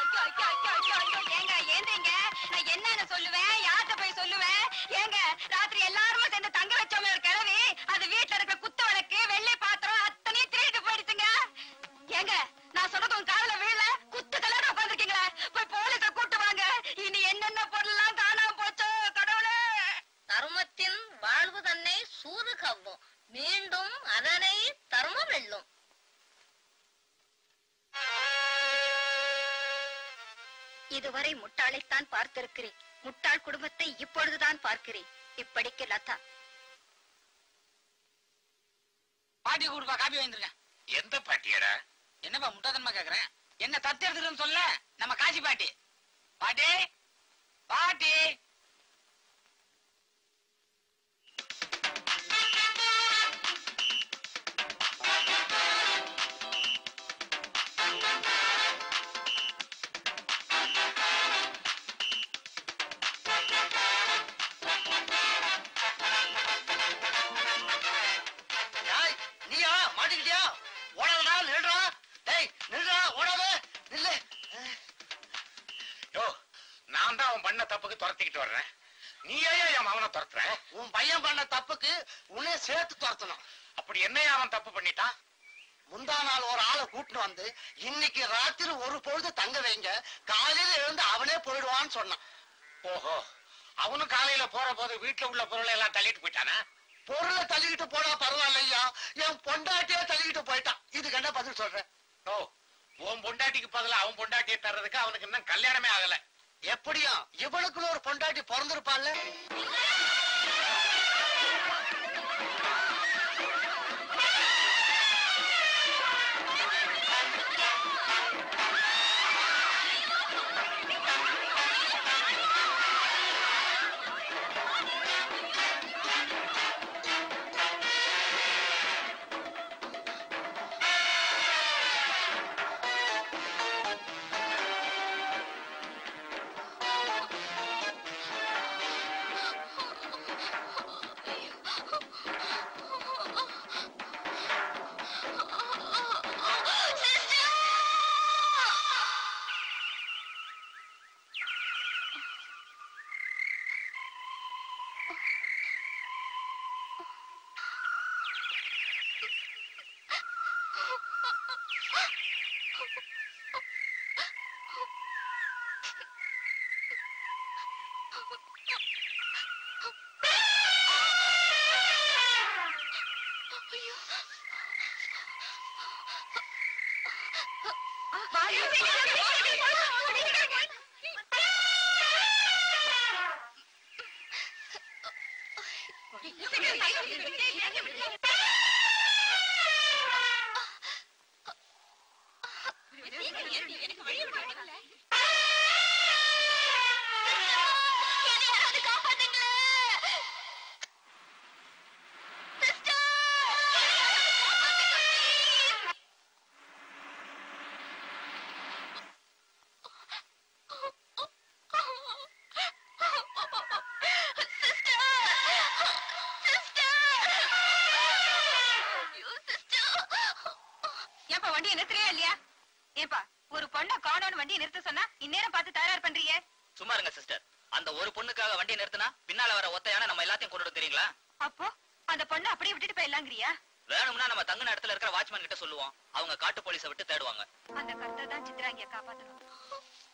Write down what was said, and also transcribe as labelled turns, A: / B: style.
A: ஐயோ, ஐயோ, ஐயோ, ஐயோ, ஐயோ. ஏங்க ஏந்திரிங்க நான் என்னன்னு சொல்லுவேன் யார்கிட்ட போய் சொல்லுவேன் ஏங்க ராத்திரி எல்லாருமே சேர்ந்து தங்க வச்சோமே ஒரு கிழவி அது வீட்டுல இருக்கிற குத்து விளக்கு வெள்ளை பாத்திரம் அத்தனையும் திருடிட்டு போயிடுச்சுங்க ஏங்க நான் சொன்னது உங்க காதுல விழல குத்து கல்யாணம் உட்காந்துருக்கீங்களே போய் போலீஸ கூட்டு வாங்க இனி என்னென்ன பொருள்லாம் காணாம போச்சோ கடவுளே
B: தர்மத்தின் வாழ்வு தன்னை சூது கவ்வும் மீண்டும் அதனை தர்மம் வெல்லும்
A: இதுவரை முட்டாளைத்தான் பார்த்திருக்கிறேன் முட்டாள் குடும்பத்தை இப்பொழுதுதான் பார்க்கிறேன் இப்படிக்கு லதா
C: பாட்டி கொடுப்பா காப்பி வாங்கிருக்கேன்
D: எந்த பாட்டியடா
C: என்னப்பா முட்டாதனமா கேக்குறேன் என்ன தத்து எடுத்துருன்னு சொல்ல நம்ம காசி பாட்டி பாட்டி பாட்டி
E: டேய், நீயா மாட்டிக்கிட்டியா ஓடாதடா நில்றா டேய் நில்றா ஓடாத நில்லு
D: யோ நான் தான் அவன் பண்ண தப்புக்கு துரத்திக்கிட்டு வர்றேன் நீ ஏன் என் மகனை துரத்துற
E: உன் பையன் பண்ண தப்புக்கு உன்னை சேர்த்து துரத்தணும்
D: அப்படி என்னையா அவன் தப்பு பண்ணிட்டான்
E: முந்தா நாள் ஒரு ஆளை கூட்டிட்டு வந்து இன்னைக்கு ராத்திரி ஒரு பொழுது தங்க வைங்க காலையில எழுந்து அவனே போயிடுவான்னு சொன்னான்
D: ஓஹோ அவனும் காலையில போற போது வீட்டுல உள்ள பொருளை எல்லாம் தள்ளிட்டு போயிட்டானா
E: பொருளை தள்ளிக்கிட்டு போனா பரவாயில்லையா என் பொண்டாட்டியே தள்ளிக்கிட்டு போயிட்டான் இதுக்கு என்ன பதில் சொல்றேன்
D: ஓ உன் பொண்டாட்டிக்கு பதிலா அவன் பொண்டாட்டியை தர்றதுக்கு அவனுக்கு இன்னும் கல்யாணமே ஆகல
E: எப்படியா இவனுக்குன்னு ஒரு பொண்டாட்டி பிறந்திருப்பாள்ல
A: ஏப்பா வண்டியை நிறுத்துறியா இல்லையா ஏப்பா ஒரு பொண்ணை காணோன்னு வண்டியை நிறுத்த சொன்னா இந்நேரம் பார்த்து தயார் பண்றீங்க
F: சும்மா இருங்க சிஸ்டர் அந்த ஒரு பொண்ணுக்காக வண்டியை நிறுத்தினா பின்னால வர ஒத்தையான நம்ம எல்லாத்தையும் கொண்டு தெரியுங்களா
A: அப்போ அந்த பொண்ணை அப்படியே விட்டுட்டு போயிடலாங்கிறியா
F: வேணும்னா நம்ம தங்குன இடத்துல இருக்கிற வாட்ச்மேன் கிட்ட சொல்லுவோம் அவங்க காட்டு போலீஸை விட்டு தேடுவாங்க
A: அந்த கருத்தை தான் சித்ராங்கிய காப்பாத்தணும்